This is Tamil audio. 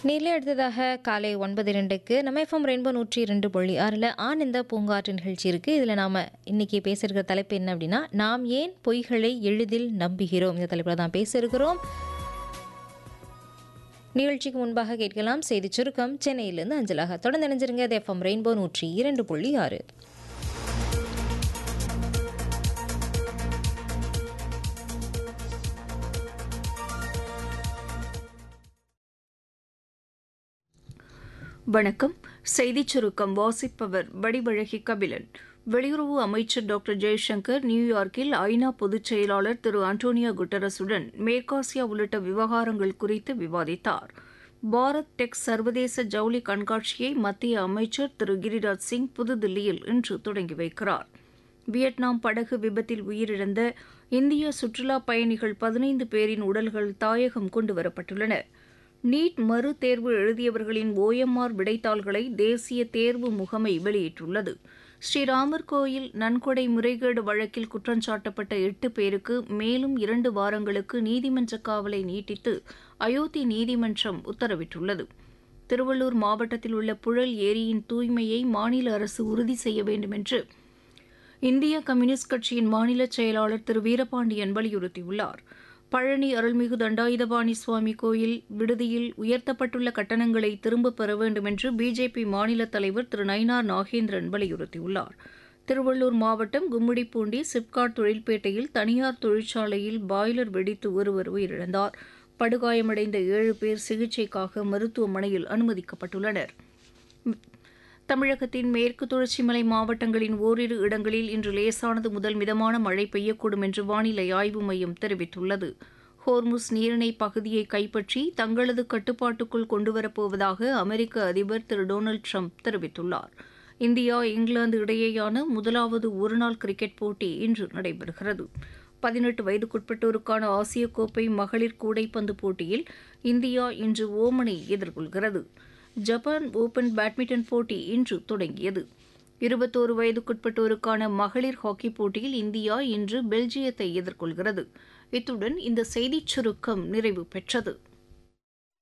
நேரிலே அடுத்ததாக காலை ஒன்பது இரண்டுக்கு நம்ம எஃப்எம் ரெயின்போ நூற்றி இரண்டு புள்ளி ஆறில் ஆனந்த பூங்காற்று நிகழ்ச்சி இருக்குது இதில் நாம் இன்றைக்கி பேசியிருக்கிற தலைப்பு என்ன அப்படின்னா நாம் ஏன் பொய்களை எளிதில் நம்புகிறோம் இந்த தலைப்பில் தான் பேசியிருக்கிறோம் நிகழ்ச்சிக்கு முன்பாக கேட்கலாம் செய்தி சுருக்கம் சென்னையிலிருந்து அஞ்சலாக தொடர்ந்து இணைஞ்சிருங்க அது எஃப்எம் ரெயின்போ நூற்றி இரண்டு புள்ளி ஆறு வணக்கம் செய்திச் சுருக்கம் வாசிப்பவர் வடிவழகி கபிலன் வெளியுறவு அமைச்சர் டாக்டர் ஜெய்சங்கர் நியூயார்க்கில் ஐநா பொதுச் செயலாளர் திரு அண்டோனியோ குட்டரஸுடன் மேற்காசியா உள்ளிட்ட விவகாரங்கள் குறித்து விவாதித்தார் பாரத் டெக் சர்வதேச ஜவுளி கண்காட்சியை மத்திய அமைச்சர் திரு கிரிராஜ் சிங் புதுதில்லியில் இன்று தொடங்கி வைக்கிறார் வியட்நாம் படகு விபத்தில் உயிரிழந்த இந்திய சுற்றுலாப் பயணிகள் பதினைந்து பேரின் உடல்கள் தாயகம் கொண்டுவரப்பட்டுள்ளன நீட் மறு தேர்வு எழுதியவர்களின் ஓஎம்ஆர் விடைத்தாள்களை தேசிய தேர்வு முகமை வெளியிட்டுள்ளது ஸ்ரீராமர் கோயில் நன்கொடை முறைகேடு வழக்கில் குற்றஞ்சாட்டப்பட்ட எட்டு பேருக்கு மேலும் இரண்டு வாரங்களுக்கு நீதிமன்ற காவலை நீட்டித்து அயோத்தி நீதிமன்றம் உத்தரவிட்டுள்ளது திருவள்ளூர் மாவட்டத்தில் உள்ள புழல் ஏரியின் தூய்மையை மாநில அரசு உறுதி செய்ய வேண்டும் என்று இந்திய கம்யூனிஸ்ட் கட்சியின் மாநில செயலாளர் திரு வீரபாண்டியன் வலியுறுத்தியுள்ளார் பழனி அருள்மிகு தண்டாயுதபாணி சுவாமி கோயில் விடுதியில் உயர்த்தப்பட்டுள்ள கட்டணங்களை திரும்பப் பெற வேண்டும் என்று பிஜேபி மாநில தலைவர் திரு நயினார் நாகேந்திரன் வலியுறுத்தியுள்ளார் திருவள்ளூர் மாவட்டம் கும்மிடிப்பூண்டி சிப்காட் தொழில்பேட்டையில் தனியார் தொழிற்சாலையில் பாய்லர் வெடித்து ஒருவர் உயிரிழந்தார் படுகாயமடைந்த ஏழு பேர் சிகிச்சைக்காக மருத்துவமனையில் அனுமதிக்கப்பட்டுள்ளனர் தமிழகத்தின் மேற்கு தொடர்ச்சி மலை மாவட்டங்களின் ஓரிரு இடங்களில் இன்று லேசானது முதல் மிதமான மழை பெய்யக்கூடும் என்று வானிலை ஆய்வு மையம் தெரிவித்துள்ளது ஹோர்முஸ் நீரிணை பகுதியை கைப்பற்றி தங்களது கட்டுப்பாட்டுக்குள் கொண்டுவரப்போவதாக அமெரிக்க அதிபர் திரு டொனால்டு ட்ரம்ப் தெரிவித்துள்ளார் இந்தியா இங்கிலாந்து இடையேயான முதலாவது ஒருநாள் கிரிக்கெட் போட்டி இன்று நடைபெறுகிறது பதினெட்டு வயதுக்குட்பட்டோருக்கான ஆசிய கோப்பை மகளிர் கூடைப்பந்து போட்டியில் இந்தியா இன்று ஓமனை எதிர்கொள்கிறது ஜப்பான் ஓபன் பேட்மிண்டன் போட்டி இன்று தொடங்கியது இருபத்தோரு வயதுக்குட்பட்டோருக்கான மகளிர் ஹாக்கி போட்டியில் இந்தியா இன்று பெல்ஜியத்தை எதிர்கொள்கிறது இத்துடன் இந்த செய்திச் சுருக்கம் நிறைவு பெற்றது